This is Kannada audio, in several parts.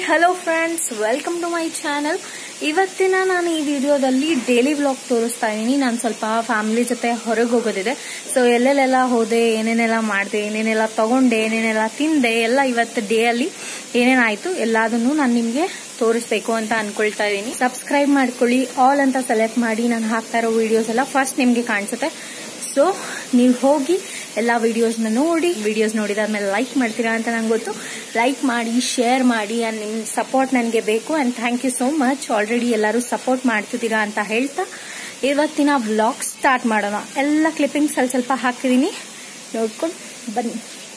hello friends welcome to my channel ಇವತ್ತಿನ ನಾನು ಈ ವಿಡಿಯೋದಲ್ಲಿ ಡೈಲಿ ವ್ಲಾಗ್ ತೋರಿಸ್ತಾ ಇದ್ದೀನಿ ನಾನು ಸ್ವಲ್ಪ ಫ್ಯಾಮಿಲಿ ಜೊತೆ ಹೊರಗೆ ಹೋಗೋದಿದೆ ಸೊ ಎಲ್ಲೆಲ್ಲೆಲ್ಲ ಹೋದೆ ಏನೇನೆಲ್ಲ ಮಾಡಿದೆ ಏನೇನೆಲ್ಲ ತಗೊಂಡೆ ಏನೇನೆಲ್ಲ ತಿಂದೆ ಎಲ್ಲ ಇವತ್ತು ಡೇ ಅಲ್ಲಿ ಏನೇನಾಯ್ತು ಎಲ್ಲದನ್ನು ನಾನು ನಿಮಗೆ ತೋರಿಸ್ಬೇಕು ಅಂತ ಅನ್ಕೊಳ್ತಾ ಇದ್ದೀನಿ ಸಬ್ಸ್ಕ್ರೈಬ್ ಮಾಡ್ಕೊಳ್ಳಿ ಆಲ್ ಅಂತ ಸೆಲೆಕ್ಟ್ ಮಾಡಿ ನಾನು ಹಾಕ್ತಾ ಇರೋ ವಿಡಿಯೋಸ್ ಎಲ್ಲ ಫಸ್ಟ್ ನಿಮಗೆ ಕಾಣಿಸುತ್ತೆ ಸೊ ನೀವು ಹೋಗಿ ಎಲ್ಲ ವಿಡಿಯೋಸ್ನ ನೋಡಿ ವಿಡಿಯೋಸ್ ನೋಡಿದಾದ್ಮೇಲೆ ಲೈಕ್ ಮಾಡ್ತೀರಾ ಅಂತ ನಂಗೆ ಗೊತ್ತು ಲೈಕ್ ಮಾಡಿ ಶೇರ್ ಮಾಡಿ ಆ್ಯಂಡ್ ನಿಮ್ಮ ಸಪೋರ್ಟ್ ನನಗೆ ಬೇಕು and thank you so much already ಎಲ್ಲರೂ ಸಪೋರ್ಟ್ ಮಾಡ್ತಿದ್ದೀರಾ ಅಂತ ಹೇಳ್ತಾ ಇವತ್ತಿನ ವ್ಲಾಗ್ ಸ್ಟಾರ್ಟ್ ಮಾಡೋಣ ಎಲ್ಲ ಕ್ಲಿಪ್ಪಿಂಗ್ಸ್ ಅಲ್ಲಿ ಸ್ವಲ್ಪ ಹಾಕಿದ್ದೀನಿ ನೋಡ್ಕೊಂಡು ಬನ್ನಿ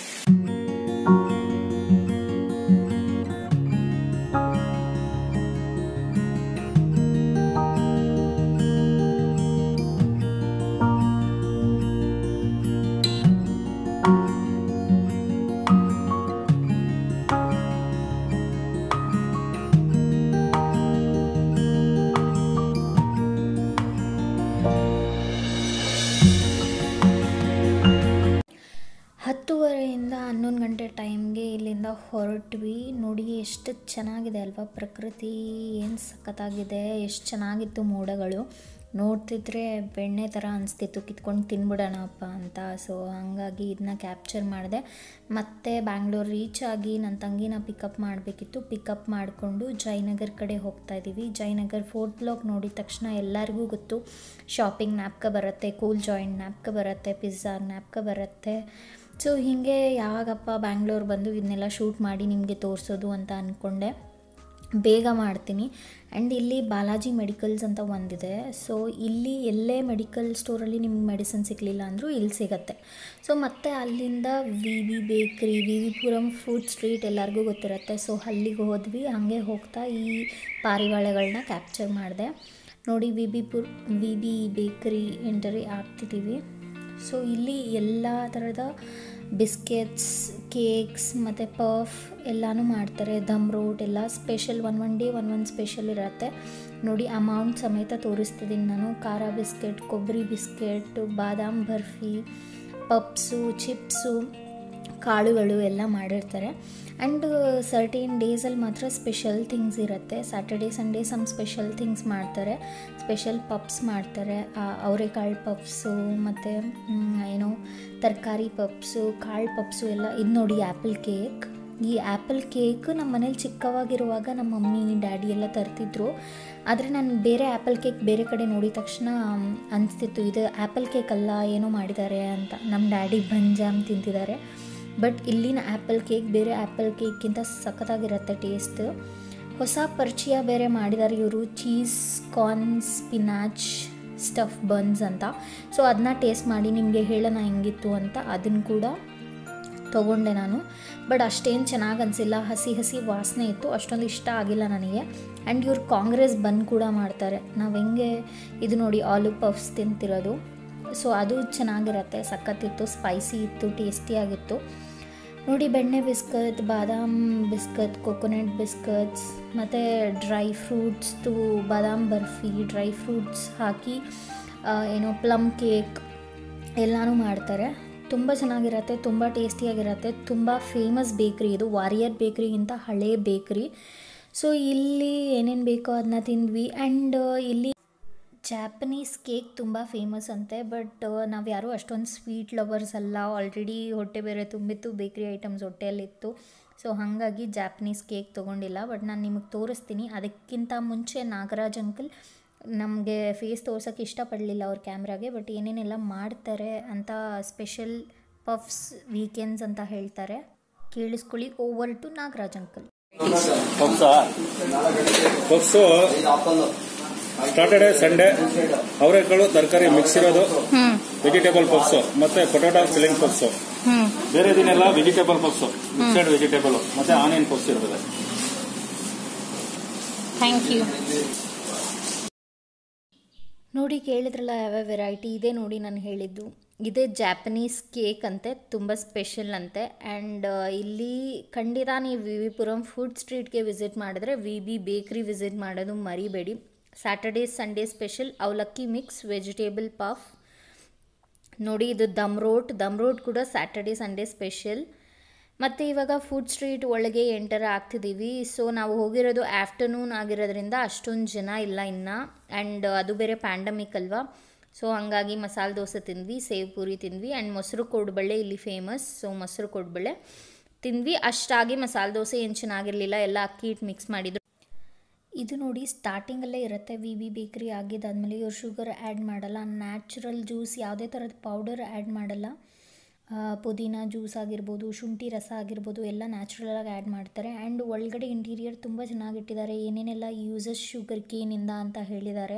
ಹತ್ತುವರೆಯಿಂದ ಹನ್ನೊಂದು ಗಂಟೆ ಟೈಮ್ಗೆ ಇಲ್ಲಿಂದ ಹೊರಟ್ವಿ ನೋಡಿ ಎಷ್ಟು ಚೆನ್ನಾಗಿದೆ ಅಲ್ವಾ ಪ್ರಕೃತಿ ಏನು ಸಖತ್ತಾಗಿದೆ ಎಷ್ಟು ಚೆನ್ನಾಗಿತ್ತು ಮೋಡಗಳು ನೋಡ್ತಿದ್ರೆ ಬೆಣ್ಣೆ ಥರ ಅನಿಸ್ತಿತ್ತು ಕಿತ್ಕೊಂಡು ತಿನ್ಬಿಡೋಣಪ್ಪ ಅಂತ ಸೊ ಹಾಗಾಗಿ ಇದನ್ನ ಕ್ಯಾಪ್ಚರ್ ಮಾಡಿದೆ ಮತ್ತೆ ಬ್ಯಾಂಗ್ಳೂರ್ ರೀಚ್ ಆಗಿ ನನ್ನ ತಂಗಿನ ಪಿಕಪ್ ಮಾಡಬೇಕಿತ್ತು ಪಿಕಪ್ ಮಾಡಿಕೊಂಡು ಜಯನಗರ್ ಕಡೆ ಹೋಗ್ತಾ ಇದ್ದೀವಿ ಜಯನಗರ್ ಫೋರ್ತ್ ಬ್ಲಾಕ್ ನೋಡಿದ ತಕ್ಷಣ ಎಲ್ಲರಿಗೂ ಗೊತ್ತು ಶಾಪಿಂಗ್ ನ್ಯಾಪ್ಕ ಬರುತ್ತೆ ಕೂಲ್ ಜಾಯಿಂಟ್ ನ್ಯಾಪ್ಕ ಬರುತ್ತೆ ಪಿಜ್ಜಾ ನ್ಯಾಪ್ಕ ಬರುತ್ತೆ ಸೊ ಹೀಗೆ ಯಾವಾಗಪ್ಪ ಬ್ಯಾಂಗ್ಳೂರ್ ಬಂದು ಇದನ್ನೆಲ್ಲ ಶೂಟ್ ಮಾಡಿ ನಿಮಗೆ ತೋರಿಸೋದು ಅಂತ ಅಂದ್ಕೊಂಡೆ ಬೇಗ ಮಾಡ್ತೀನಿ ಆ್ಯಂಡ್ ಇಲ್ಲಿ ಬಾಲಾಜಿ ಮೆಡಿಕಲ್ಸ್ ಅಂತ ಒಂದಿದೆ ಸೊ ಇಲ್ಲಿ ಎಲ್ಲೇ ಮೆಡಿಕಲ್ ಸ್ಟೋರಲ್ಲಿ ನಿಮ್ಗೆ ಮೆಡಿಸಿನ್ ಸಿಗಲಿಲ್ಲ ಅಂದರೂ ಇಲ್ಲಿ ಸಿಗತ್ತೆ ಸೊ ಮತ್ತೆ ಅಲ್ಲಿಂದ V B bakery V V Puram food street ಎಲ್ಲರಿಗೂ ಗೊತ್ತಿರುತ್ತೆ ಸೊ ಅಲ್ಲಿಗೆ ಹೋದ್ವಿ ಹಾಗೆ ಹೋಗ್ತಾ ಈ ಪಾರಿವಾಳಗಳನ್ನ ಕ್ಯಾಪ್ಚರ್ ಮಾಡಿದೆ ನೋಡಿ ವಿ ಬಿ ಪುರ್ V B bakery entry ಆಗ್ತಿದ್ದೀವಿ so ಇಲ್ಲಿ ಎಲ್ಲ ಥರದ ಬಿಸ್ಕೆಟ್ಸ್ ಕೇಕ್ಸ್ ಮತ್ತು ಪಫ್ ಎಲ್ಲನೂ ಮಾಡ್ತಾರೆ ದಮ್ ರೋಟ್ ಎಲ್ಲ special one one day one one special ಇರುತ್ತೆ ನೋಡಿ ಅಮೌಂಟ್ ಸಮೇತ ತೋರಿಸ್ತಿದ್ದೀನಿ ನಾನು ಖಾರ ಬಿಸ್ಕೆಟ್ ಕೊಬ್ಬರಿ ಬಿಸ್ಕೆಟ್ ಬಾದಾಮ್ ಬರ್ಫಿ ಪಪ್ಸು ಚಿಪ್ಸು ಕಾಳುಗಳು ಎಲ್ಲ ಮಾಡಿರ್ತಾರೆ ಆ್ಯಂಡ್ ಸರ್ಟೇನ್ ಡೇಸಲ್ಲಿ ಮಾತ್ರ ಸ್ಪೆಷಲ್ ಥಿಂಗ್ಸ್ ಇರುತ್ತೆ Saturday Sunday some special things ಮಾಡ್ತಾರೆ ಸ್ಪೆಷಲ್ ಪಪ್ಸ್ ಮಾಡ್ತಾರೆ ಅವರೆಕಾಳು ಪಪ್ಸು ಮತ್ತು ಏನೋ ತರಕಾರಿ ಪಪ್ಸು ಕಾಳು ಪಪ್ಸು ಎಲ್ಲ ಇದು ನೋಡಿ ಆ್ಯಪಲ್ ಕೇಕ್ ಈ ಆ್ಯಪಲ್ ಕೇಕ್ ನಮ್ಮ ಮನೇಲಿ ಚಿಕ್ಕವಾಗಿರುವಾಗ ನಮ್ಮ ಮಮ್ಮಿ ಡ್ಯಾಡಿ ಎಲ್ಲ ತರ್ತಿದ್ರು ಆದರೆ ನಾನು ಬೇರೆ ಆ್ಯಪಲ್ ಕೇಕ್ ಬೇರೆ ಕಡೆ ನೋಡಿದ ತಕ್ಷಣ ಅನಿಸ್ತಿತ್ತು ಇದು ಆ್ಯಪಲ್ ಕೇಕ್ ಅಲ್ಲ ಏನೋ ಮಾಡಿದ್ದಾರೆ ಅಂತ ನಮ್ಮ ಡ್ಯಾಡಿ ಬಂಜಾಮ್ ತಿಂತಿದ್ದಾರೆ ಬಟ್ ಇಲ್ಲಿನ ಆ್ಯಪಲ್ ಕೇಕ್ ಬೇರೆ ಆ್ಯಪಲ್ ಕೇಕ್ಗಿಂತ ಸಖತ್ತಾಗಿರುತ್ತೆ ಟೇಸ್ಟ್ ಹೊಸ ಪರಿಚಯ ಬೇರೆ ಮಾಡಿದ್ದಾರೆ ಇವರು cheese corn spinach stuff buns ಅಂತ ಸೊ ಅದನ್ನ ಟೇಸ್ಟ್ ಮಾಡಿ ನಿಮಗೆ ಹೇಳೋಣ ಹೆಂಗಿತ್ತು ಅಂತ ಅದನ್ನು ಕೂಡ ತೊಗೊಂಡೆ ನಾನು ಬಟ್ ಅಷ್ಟೇನು ಚೆನ್ನಾಗಿ ಅನಿಸಿಲ್ಲ ಹಸಿ ಹಸಿ ವಾಸನೆ ಇತ್ತು ಅಷ್ಟೊಂದು ಇಷ್ಟ ಆಗಿಲ್ಲ ನನಗೆ ಆ್ಯಂಡ್ ಇವ್ರು ಕಾಂಗ್ರೆಸ್ ಬನ್ ಕೂಡ ಮಾಡ್ತಾರೆ ನಾವು ಹೆಂಗೆ ಇದು ನೋಡಿ ಆಲೂ ಪಫ್ಸ್ ತಿಂತಿರೋದು ಸೊ ಅದು ಚೆನ್ನಾಗಿರತ್ತೆ ಸಖತ್ತಿತ್ತು ಸ್ಪೈಸಿ ಇತ್ತು ಟೇಸ್ಟಿಯಾಗಿತ್ತು ನೋಡಿ ಬೆಣ್ಣೆ ಬಿಸ್ಕತ್ ಬಾದಾಮ್ ಬಿಸ್ಕತ್ ಕೊಕೊನೆಟ್ ಬಿಸ್ಕತ್ಸ್ ಮತ್ತು ಡ್ರೈ ಫ್ರೂಟ್ಸ್ದು ಬಾದಾಮ್ ಬರ್ಫಿ ಡ್ರೈ ಫ್ರೂಟ್ಸ್ ಹಾಕಿ ಏನೋ ಪ್ಲಮ್ ಕೇಕ್ ಎಲ್ಲನೂ ಮಾಡ್ತಾರೆ ತುಂಬ ಚೆನ್ನಾಗಿರತ್ತೆ ತುಂಬ ಟೇಸ್ಟಿಯಾಗಿರತ್ತೆ ತುಂಬ ಫೇಮಸ್ ಬೇಕ್ರಿ ಇದು ವಾರಿಯರ್ ಬೇಕ್ರಿಗಿಂತ ಹಳೇ ಬೇಕ್ರಿ ಸೊ ಇಲ್ಲಿ ಏನೇನು ಬೇಕೋ ಅದನ್ನ ತಿಂದ್ವಿ ಆ್ಯಂಡ್ ಇಲ್ಲಿ ಜಾಪನೀಸ್ ಕೇಕ್ ತುಂಬ ಫೇಮಸ್ ಅಂತೆ ಬಟ್ ನಾವು ಯಾರೂ ಅಷ್ಟೊಂದು ಸ್ವೀಟ್ ಲವರ್ಸ್ ಅಲ್ಲ ಆಲ್ರೆಡಿ ಹೊಟ್ಟೆ ಬೇರೆ ತುಂಬಿತ್ತು ಬೇಕ್ರಿ ಐಟಮ್ಸ್ ಹೊಟ್ಟೆಯಲ್ಲಿತ್ತು ಸೊ ಹಾಗಾಗಿ ಜಾಪನೀಸ್ ಕೇಕ್ ತೊಗೊಂಡಿಲ್ಲ ಬಟ್ ನಾನು ನಿಮಗೆ ತೋರಿಸ್ತೀನಿ ಅದಕ್ಕಿಂತ ಮುಂಚೆ ನಾಗರಾಜ್ ಅಂಕಲ್ ನಮಗೆ ಫೇಸ್ ತೋರ್ಸೋಕ್ಕೆ ಇಷ್ಟಪಡಲಿಲ್ಲ ಅವ್ರ ಕ್ಯಾಮ್ರಾಗೆ ಬಟ್ ಏನೇನೆಲ್ಲ ಮಾಡ್ತಾರೆ ಅಂತ ಸ್ಪೆಷಲ್ ಪಫ್ಸ್ ವೀಕೆಂಡ್ಸ್ ಅಂತ ಹೇಳ್ತಾರೆ ಕೇಳಿಸ್ಕೊಳ್ಳಿ ಓವರ್ ಟು ನಾಗರಾಜ್ ಅಂಕಲ್ ಪಪ್ಸಾ ಪಪ್ಸು ಸ್ಟಾರ್ಟರ್ಡೆ ಸಂಡೇ ಅವರೆಕಾಳು ತರಕಾರಿ ಮಿಕ್ಸ್ ಇರೋದು ವೆಜಿಟೇಬಲ್ ಪಪ್ಸು ಮತ್ತೆ ಪೊಟೊಟೊ ಫಿಲ್ಲಿಂಗ್ ಪಪ್ಸು ಬೇರೆ ದಿನೆಲ್ಲ ವೆಜಿಟೇಬಲ್ ಪಪ್ಸು ಮಿಕ್ಸೆಡ್ ವೆಜಿಟೇಬಲ್ ಮತ್ತೆ ಆನಿಯನ್ ಪಪ್ಸ್ ಇರ್ತದೆ ಥ್ಯಾಂಕ್ ಯು ನೋಡಿ ಕೇಳಿದ್ರಲ್ಲ ಯಾವ್ಯಾವ ವೆರೈಟಿ ಇದೆ ನೋಡಿ ನಾನು ಹೇಳಿದ್ದು ಇದೇ ಜಾಪನೀಸ್ ಕೇಕ್ ಅಂತೆ ತುಂಬ ಸ್ಪೆಷಲ್ ಅಂತೆ ಆ್ಯಂಡ್ ಇಲ್ಲಿ ಖಂಡಿತ ನೀವು ವಿ ವಿ ಪುರಂ ಫುಡ್ ಸ್ಟ್ರೀಟ್ಗೆ ವಿಸಿಟ್ ಮಾಡಿದ್ರೆ ವಿ ಬಿ ಬೇಕ್ರಿ ವಿಸಿಟ್ ಮಾಡೋದು ಮರಿಬೇಡಿ ಸ್ಯಾಟರ್ಡೇ ಸಂಡೇ ಸ್ಪೆಷಲ್ ಅವಲಕ್ಕಿ ಮಿಕ್ಸ್ ವೆಜಿಟೇಬಲ್ ಪಫ್ ನೋಡಿ ಇದು ದಮ್ ರೋಟ್ ದಮ್ ರೋಟ್ ಕೂಡ ಸ್ಯಾಟರ್ಡೇ ಸಂಡೇ ಸ್ಪೆಷಲ್ ಮತ್ತು ಇವಾಗ ಫುಡ್ ಸ್ಟ್ರೀಟ್ ಒಳಗೆ ಎಂಟರ್ ಆಗ್ತಿದ್ದೀವಿ ಸೊ ನಾವು ಹೋಗಿರೋದು ಆಫ್ಟರ್ನೂನ್ ಆಗಿರೋದ್ರಿಂದ ಅಷ್ಟೊಂದು ಜನ ಇಲ್ಲ ಇನ್ನು ಆ್ಯಂಡ್ ಅದು ಬೇರೆ ಪ್ಯಾಂಡಮಿಕ್ ಅಲ್ವಾ ಸೊ ಹಾಗಾಗಿ ಮಸಾಲೆ ದೋಸೆ ತಿಂದ್ವಿ ಸೇವ್ ಪೂರಿ ತಿಂದ್ವಿ ಆ್ಯಂಡ್ ಮೊಸರು ಕೋಡ್ಬಳ್ಳೆ ಇಲ್ಲಿ ಫೇಮಸ್ ಸೊ ಮೊಸರು ಕೋಡ್ಬಳ್ಳೆ ತಿಂದ್ವಿ ಅಷ್ಟಾಗಿ ಮಸಾಲೆ ದೋಸೆ ಏನು ಚೆನ್ನಾಗಿರಲಿಲ್ಲ ಎಲ್ಲ ಅಕ್ಕಿ ಹಿಟ್ಟು ಮಿಕ್ಸ್ ಮಾಡಿದ್ರು ಇದು ನೋಡಿ ಸ್ಟಾರ್ಟಿಂಗಲ್ಲೇ ಇರುತ್ತೆ ವಿ ವಿ ಬೇಕ್ರಿ ಆಗಿದ್ದಾದಮೇಲೆ ಇವ್ರು ಶುಗರ್ ಆ್ಯಡ್ ಮಾಡಲ್ಲ ನ್ಯಾಚುರಲ್ ಜ್ಯೂಸ್ ಯಾವುದೇ ಥರದ ಪೌಡರ್ ಆ್ಯಡ್ ಮಾಡಲ್ಲ ಆ, ಪುದೀನ ಜ್ಯೂಸ್ ಆಗಿರ್ಬೋದು ಶುಂಠಿ ರಸ ಆಗಿರ್ಬೋದು ಎಲ್ಲ ನ್ಯಾಚುರಲಾಗಿ ಆ್ಯಡ್ ಮಾಡ್ತಾರೆ ಆ್ಯಂಡ್ ಒಳಗಡೆ ಇಂಟೀರಿಯರ್ ತುಂಬ ಚೆನ್ನಾಗಿಟ್ಟಿದ್ದಾರೆ ಏನೇನೆಲ್ಲ ಯೂಸಸ್ ಶುಗರ್ ಕೇನಿಂದ ಅಂತ ಹೇಳಿದ್ದಾರೆ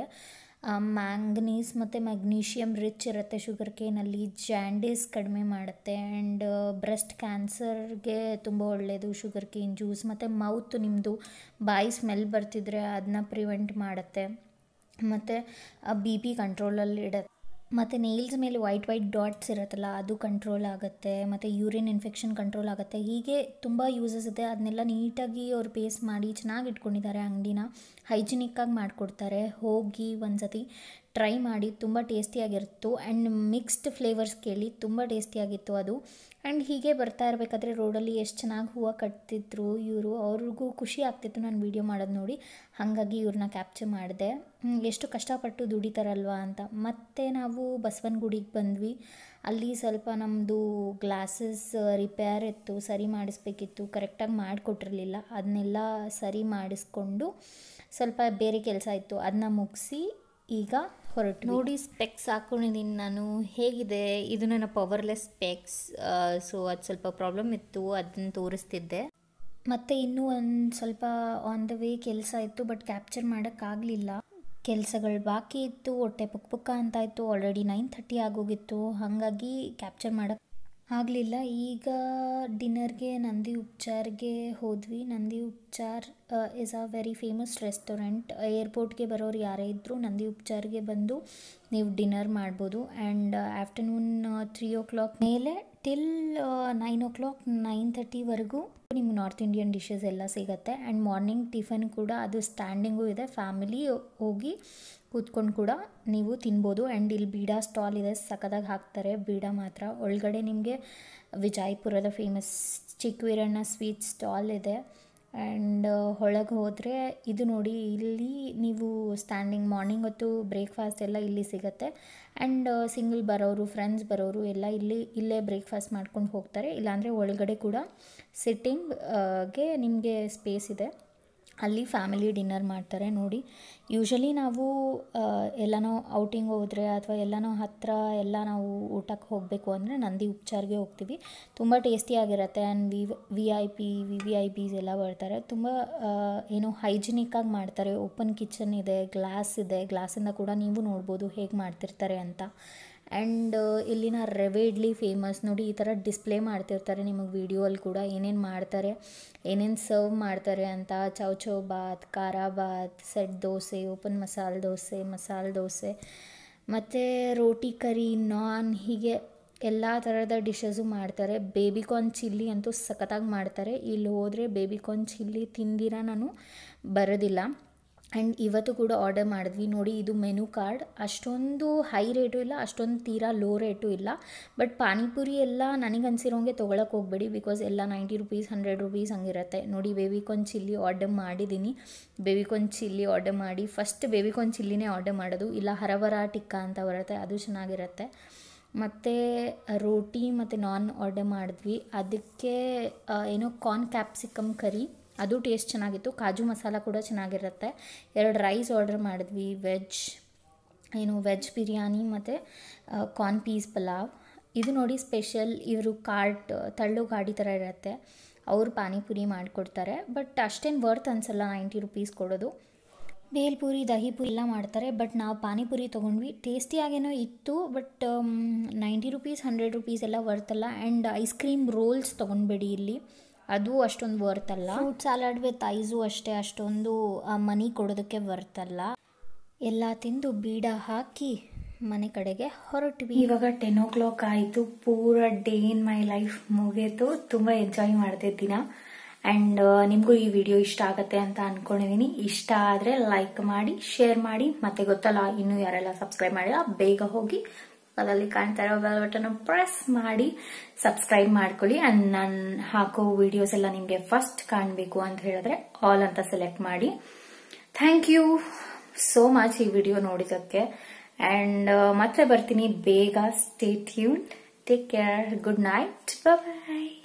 ಮ್ಯಾಂಗನೀಸ್ ಮತ್ತು ಮ್ಯಾಗ್ನೀಷಿಯಮ್ ರಿಚ್ ಇರುತ್ತೆ ಶುಗರ್ ಕೇನಲ್ಲಿ ಜಾಂಡೀಸ್ ಕಡಿಮೆ ಮಾಡುತ್ತೆ ಆ್ಯಂಡ್ ಬ್ರೆಸ್ಟ್ ಕ್ಯಾನ್ಸರ್ಗೆ ತುಂಬ ಒಳ್ಳೆಯದು ಶುಗರ್ ಕೇನ್ ಜ್ಯೂಸ್ ಮತ್ತು ಮೌತ್ ನಿಮ್ಮದು ಬಾಯಿ ಸ್ಮೆಲ್ ಬರ್ತಿದ್ರೆ ಅದನ್ನ ಪ್ರಿವೆಂಟ್ ಮಾಡುತ್ತೆ ಮತ್ತು ಬಿ ಪಿ ಕಂಟ್ರೋಲಲ್ಲಿ ಇಡುತ್ತೆ ಮತ್ತು ನೇಲ್ಸ್ ಮೇಲೆ ವೈಟ್ ವೈಟ್ ಡಾಟ್ಸ್ ಇರುತ್ತಲ್ಲ ಅದು ಕಂಟ್ರೋಲ್ ಆಗುತ್ತೆ ಮತ್ತು ಯೂರಿನ್ ಇನ್ಫೆಕ್ಷನ್ ಕಂಟ್ರೋಲ್ ಆಗುತ್ತೆ ಹೀಗೆ ತುಂಬ ಯೂಸಸ್ ಇದೆ ಅದನ್ನೆಲ್ಲ ನೀಟಾಗಿ ಅವ್ರು ಪೇಸ್ಟ್ ಮಾಡಿ ಚೆನ್ನಾಗಿ ಇಟ್ಕೊಂಡಿದ್ದಾರೆ ಅಂಗಡಿನ ಹೈಜಿನಿಕ್ಕಾಗಿ ಮಾಡಿಕೊಡ್ತಾರೆ ಹೋಗಿ ಒಂದ್ಸತಿ ಟ್ರೈ ಮಾಡಿ ತುಂಬ ಟೇಸ್ಟಿಯಾಗಿತ್ತು ಆ್ಯಂಡ್ ಮಿಕ್ಸ್ಡ್ ಫ್ಲೇವರ್ಸ್ ಕೇಳಿ ತುಂಬ ಟೇಸ್ಟಿಯಾಗಿತ್ತು ಅದು ಆ್ಯಂಡ್ ಹೀಗೆ ಬರ್ತಾ ಇರಬೇಕಾದ್ರೆ ರೋಡಲ್ಲಿ ಎಷ್ಟು ಚೆನ್ನಾಗಿ ಹೂವು ಕಟ್ತಿದ್ರು ಇವರು ಅವ್ರಿಗೂ ಖುಷಿ ಆಗ್ತಿತ್ತು ನಾನು ವೀಡಿಯೋ ಮಾಡೋದು ನೋಡಿ ಹಾಗಾಗಿ ಇವ್ರನ್ನ ಕ್ಯಾಪ್ಚರ್ ಮಾಡಿದೆ ಹ್ಮ್, ಎಷ್ಟು ಕಷ್ಟಪಟ್ಟು ದುಡಿತಾರಲ್ವಾ ಅಂತ ಮತ್ತೆ ನಾವು ಬಸವನಗುಡಿಗೆ ಬಂದ್ವಿ ಅಲ್ಲಿ ಸ್ವಲ್ಪ ನಮ್ಮದು ಗ್ಲಾಸಸ್ ರಿಪೇರ್ ಇತ್ತು ಸರಿ ಮಾಡಿಸ್ಬೇಕಿತ್ತು ಕರೆಕ್ಟಾಗಿ ಮಾಡಿಕೊಟ್ಟಿರಲಿಲ್ಲ ಅದನ್ನೆಲ್ಲ ಸರಿ ಮಾಡಿಸ್ಕೊಂಡು ಸ್ವಲ್ಪ ಬೇರೆ ಕೆಲಸ ಇತ್ತು ಅದನ್ನ ಮುಗಿಸಿ ಈಗ ಹೊರಟು ನೋಡಿ ಸ್ಪೆಕ್ಸ್ ಹಾಕೊಂಡಿದ್ದೀನಿ ನಾನು ಹೇಗಿದೆ ಇದು ನನ್ನ ಪವರ್ಲೆಸ್ ಸ್ಪೆಕ್ಸ್ ಸೊ ಅದು ಸ್ವಲ್ಪ ಪ್ರಾಬ್ಲಮ್ ಇತ್ತು ಅದನ್ನು ತೋರಿಸ್ತಿದ್ದೆ ಮತ್ತು ಇನ್ನೂ ಒಂದು ಸ್ವಲ್ಪ ಆನ್ ದ ವೇ ಕೆಲಸ ಇತ್ತು ಬಟ್ ಕ್ಯಾಪ್ಚರ್ ಮಾಡೋಕ್ಕಾಗಲಿಲ್ಲ ಕೆಲಸಗಳು ಬಾಕಿ ಇತ್ತು ಹೊಟ್ಟೆ ಪುಕ್ ಪುಕ್ಕ ಅಂತ ಇತ್ತು ಆಲ್ರೆಡಿ ನೈನ್ ಥರ್ಟಿ ಆಗೋಗಿತ್ತು ಹಾಗಾಗಿ ಕ್ಯಾಪ್ಚರ್ ಮಾಡೋಕ್ಕೆ ಆಗಲಿಲ್ಲ ಈಗ ಡಿನ್ನರ್ಗೆ ನಂದಿ ಉಪ್ಚಾರ್ಗೆ ಹೋದ್ವಿ Nandi Upachar is a very famous restaurant ಏರ್ಪೋರ್ಟ್ಗೆ ಬರೋರು ಯಾರೇ ಇದ್ದರೂ ನಂದಿ ಉಪ್ಚಾರ್ಗೆ ಬಂದು ನೀವು ಡಿನ್ನರ್ ಮಾಡ್ಬೋದು and afternoon three o'clock ಮೇಲೆ till nine o'clock nine ತರ್ಟಿವರೆಗೂ ನಿಮ್ಗೆ ನಾರ್ತ್ ಇಂಡಿಯನ್ ಡಿಶಸ್ ಎಲ್ಲ ಸಿಗುತ್ತೆ ಆ್ಯಂಡ್ ಮಾರ್ನಿಂಗ್ ಟಿಫನ್ ಕೂಡ ಅದು ಸ್ಟ್ಯಾಂಡಿಂಗು ಇದೆ ಫ್ಯಾಮಿಲಿ ಹೋಗಿ ಕೂತ್ಕೊಂಡು ಕೂಡ ನೀವು ತಿನ್ಬೋದು ಆ್ಯಂಡ್ ಇಲ್ಲಿ ಬೀಡ ಸ್ಟಾಲ್ ಇದೆ ಸಖತ್ತಾಗಿ ಹಾಕ್ತಾರೆ ಬೀಡ ಮಾತ್ರ ಒಳಗಡೆ ನಿಮಗೆ ವಿಜಯಪುರದ ಫೇಮಸ್ ಚಿಕ್ಕವೀರಣ್ಣ ಸ್ವೀಟ್ ಸ್ಟಾಲ್ ಇದೆ ಆ್ಯಂಡ್ ಒಳಗೆ ಹೋದರೆ ಇದು ನೋಡಿ ಇಲ್ಲಿ ನೀವು ಸ್ಟ್ಯಾಂಡಿಂಗ್ ಮಾರ್ನಿಂಗ್ ಹೊತ್ತು ಬ್ರೇಕ್ಫಾಸ್ಟ್ ಎಲ್ಲ ಇಲ್ಲಿ ಸಿಗುತ್ತೆ ಆ್ಯಂಡ್ ಸಿಂಗಲ್ ಬರೋರು ಫ್ರೆಂಡ್ಸ್ ಬರೋರು ಎಲ್ಲ ಇಲ್ಲಿ ಇಲ್ಲೇ ಬ್ರೇಕ್ಫಾಸ್ಟ್ ಮಾಡ್ಕೊಂಡು ಹೋಗ್ತಾರೆ ಇಲ್ಲಾಂದರೆ ಒಳಗಡೆ ಕೂಡ ಸಿಟ್ಟಿಂಗ್ಗೆ ನಿಮಗೆ ಸ್ಪೇಸ್ ಇದೆ ಅಲ್ಲಿ ಫ್ಯಾಮಿಲಿ ಡಿನ್ನರ್ ಮಾಡ್ತಾರೆ ನೋಡಿ ಯೂಶಲಿ ನಾವು ಆ, ಎಲ್ಲನೋ ಔಟಿಂಗ್ ಹೋದರೆ ಅಥವಾ ಎಲ್ಲನೋ ಹತ್ತಿರ ಎಲ್ಲ ನಾವು ಊಟಕ್ಕೆ ಹೋಗಬೇಕು ಅಂದರೆ ನಂದಿ ಉಪ್ಚಾರ್ಗೆ ಹೋಗ್ತೀವಿ ತುಂಬ ಟೇಸ್ಟಿಯಾಗಿರುತ್ತೆ and V V I P V V I Ps ಎಲ್ಲ ಬರ್ತಾರೆ ತುಂಬ ಆ, ಏನು ಹೈಜಿನಿಕ್ಕಾಗಿ ಮಾಡ್ತಾರೆ ಓಪನ್ ಕಿಚನ್ ಇದೆ ಗ್ಲಾಸ್ ಇದೆ ಗ್ಲಾಸಿಂದ ಕೂಡ ನೀವು ನೋಡ್ಬೋದು ಹೇಗೆ ಮಾಡ್ತಿರ್ತಾರೆ ಅಂತ ಆ್ಯಂಡ್ ಇಲ್ಲಿನ ರವೆ ಇಡ್ಲಿ ಫೇಮಸ್ ನೋಡಿ ಈ ಥರ ಡಿಸ್ಪ್ಲೇ ಮಾಡ್ತಿರ್ತಾರೆ ನಿಮಗೆ ವಿಡಿಯೋಲ್ಲಿ ಕೂಡ ಏನೇನು ಮಾಡ್ತಾರೆ ಏನೇನು ಸರ್ವ್ ಮಾಡ್ತಾರೆ ಅಂತ ಚೌ ಚೌ ಬಾತ್ ಖಾರ ಬಾತ್ ಸೆಟ್ ದೋಸೆ ಓಪನ್ ಮಸಾಲೆ ದೋಸೆ ಮಸಾಲೆ ದೋಸೆ ಮತ್ತು ರೋಟಿ ಕರಿ ನಾನ್ ಹೀಗೆ ಎಲ್ಲ ಥರದ ಡಿಶಸ್ಸು ಮಾಡ್ತಾರೆ ಬೇಬಿಕಾರ್ನ್ ಚಿಲ್ಲಿ ಅಂತೂ ಸಖತ್ತಾಗಿ ಮಾಡ್ತಾರೆ ಇಲ್ಲಿ ಹೋದರೆ ಬೇಬಿಕಾರ್ನ್ ಚಿಲ್ಲಿ ತಿಂದಿರ ನಾನು ಬರೋದಿಲ್ಲ ಆ್ಯಂಡ್ ಇವತ್ತು ಕೂಡ ಆರ್ಡರ್ ಮಾಡಿದ್ವಿ ನೋಡಿ ಇದು ಮೆನು ಕಾರ್ಡ್ ಅಷ್ಟೊಂದು ಹೈ ರೇಟು ಇಲ್ಲ ಅಷ್ಟೊಂದು ತೀರಾ ಲೋ ರೇಟು ಇಲ್ಲ ಬಟ್ ಪಾನಿಪುರಿ ಎಲ್ಲ ನನಗೆ ಅನ್ಸಿರೋಂಗೆ ತೊಗೊಳಕ್ಕೆ ಹೋಗಬೇಡಿ ಬಿಕಾಸ್ ಎಲ್ಲ ನೈಂಟಿ ರುಪೀಸ್ ಹಂಡ್ರೆಡ್ ರುಪೀಸ್ ಹಂಗಿರುತ್ತೆ ನೋಡಿ ಬೇಬಿಕಾರ್ನ್ ಚಿಲ್ಲಿ ಆರ್ಡರ್ ಮಾಡಿದ್ದೀನಿ ಬೇಬಿಕಾರ್ನ್ ಚಿಲ್ಲಿ ಆರ್ಡರ್ ಮಾಡಿ ಫಸ್ಟ್ ಬೇಬಿಕಾರ್ನ್ ಚಿಲ್ಲಿನೇ ಆರ್ಡರ್ ಮಾಡೋದು ಇಲ್ಲ ಹರವರ ಟಿಕ್ಕಾ ಅಂತ ಬರುತ್ತೆ ಅದು ಚೆನ್ನಾಗಿರುತ್ತೆ ಮತ್ತು ರೋಟಿ ಮತ್ತು ನಾನ್ ಆರ್ಡರ್ ಮಾಡಿದ್ವಿ ಅದಕ್ಕೆ ಆ, ಏನೋ ಕಾರ್ನ್ ಕ್ಯಾಪ್ಸಿಕಮ್ ಕರಿ ಅದು ಟೇಸ್ಟ್ ಚೆನ್ನಾಗಿತ್ತು ಕಾಜು ಮಸಾಲ ಕೂಡ ಚೆನ್ನಾಗಿರುತ್ತೆ ಎರಡು ರೈಸ್ ಆರ್ಡರ್ ಮಾಡಿದ್ವಿ ವೆಜ್ ಏನು ವೆಜ್ ಬಿರಿಯಾನಿ ಮತ್ತು ಕಾರ್ನ್ ಪೀಸ್ ಪಲಾವ್ ಇದು ನೋಡಿ ಸ್ಪೆಷಲ್ ಇವರು ಕಾರ್ಟ್ ತಳ್ಳು ಗಾಡಿ ಥರ ಇರುತ್ತೆ ಅವರು ಪಾನಿಪುರಿ ಮಾಡಿಕೊಡ್ತಾರೆ ಬಟ್ ಅಷ್ಟೇನು ವರ್ತ್ ಅನ್ಸಲ್ಲ ನೈಂಟಿ ರುಪೀಸ್ ಕೊಡೋದು ಬೇಲ್ಪುರಿ ದಹಿಪುರಿ ಎಲ್ಲ ಮಾಡ್ತಾರೆ ಬಟ್ ನಾವು ಪಾನಿಪುರಿ ತೊಗೊಂಡ್ವಿ ಟೇಸ್ಟಿಯಾಗೇನೋ ಇತ್ತು but ninety rupees hundred rupees ಎಲ್ಲ ವರ್ತಲ್ಲ ಆ್ಯಂಡ್ ಐಸ್ ಕ್ರೀಮ್ ರೋಲ್ಸ್ ತೊಗೊಂಡ್ಬೇಡಿ ಇಲ್ಲಿ ಅದು ಅಷ್ಟೊಂದು ವರ್ತಲ್ಲ ಫ್ರೂಟ್ ಸಲಾಡ್ ವಿತ್ ಐಸು ಅಷ್ಟೇ ಅಷ್ಟೊಂದು ಮನಿ ಕೊಡೋದಕ್ಕೆ ವರ್ತಲ್ಲ ಎಲ್ಲ ತಿಂದು ಬೀಡ ಹಾಕಿ ಮನೆ ಕಡೆಗೆ ಹೊರಟ್ವಿ ಇವಾಗ ಟೆನ್ ಓ ಕ್ಲಾಕ್ ಆಯಿತು ಪೂರ ಡೇ ಇನ್ ಮೈ ಲೈಫ್ ಮುಗೀತು ತುಂಬ ಎಂಜಾಯ್ ಮಾಡಿದೆ ದಿನ ಆ್ಯಂಡ್ ನಿಮಗೂ ಈ ವಿಡಿಯೋ ಇಷ್ಟ ಆಗತ್ತೆ ಅಂತ ಅನ್ಕೊಂಡಿದ್ದೀನಿ ಇಷ್ಟ ಆದರೆ ಲೈಕ್ ಮಾಡಿ ಶೇರ್ ಮಾಡಿ ಮತ್ತೆ ಗೊತ್ತಲ್ಲ ಇನ್ನೂ ಯಾರೆಲ್ಲ ಸಬ್ಸ್ಕ್ರೈಬ್ ಮಾಡಿಲ್ಲ ಬೇಗ ಹೋಗಿ ಅಲ್ಲಲ್ಲಿ ಕಾಣ್ತಾ ಇರೋ ಬೆಲ್ ಬಟನ್ ಪ್ರೆಸ್ ಮಾಡಿ ಸಬ್ಸ್ಕ್ರೈಬ್ ಮಾಡ್ಕೊಳ್ಳಿ ಅಂಡ್ ನಾನು ಹಾಕೋ ವಿಡಿಯೋಸ್ ಎಲ್ಲ ನಿಮಗೆ ಫಸ್ಟ್ ಕಾಣಬೇಕು ಅಂತ ಹೇಳಿದ್ರೆ ಆಲ್ ಅಂತ ಸೆಲೆಕ್ಟ್ ಮಾಡಿ ಥ್ಯಾಂಕ್ ಯು ಸೋ ಮಚ್ ಈ ವಿಡಿಯೋ ನೋಡಿದ್ದಕ್ಕೆ ಅಂಡ್ ಮತ್ತೆ ಬರ್ತೀನಿ ಬೇಗ stay tune take care good night ಬಾಯ್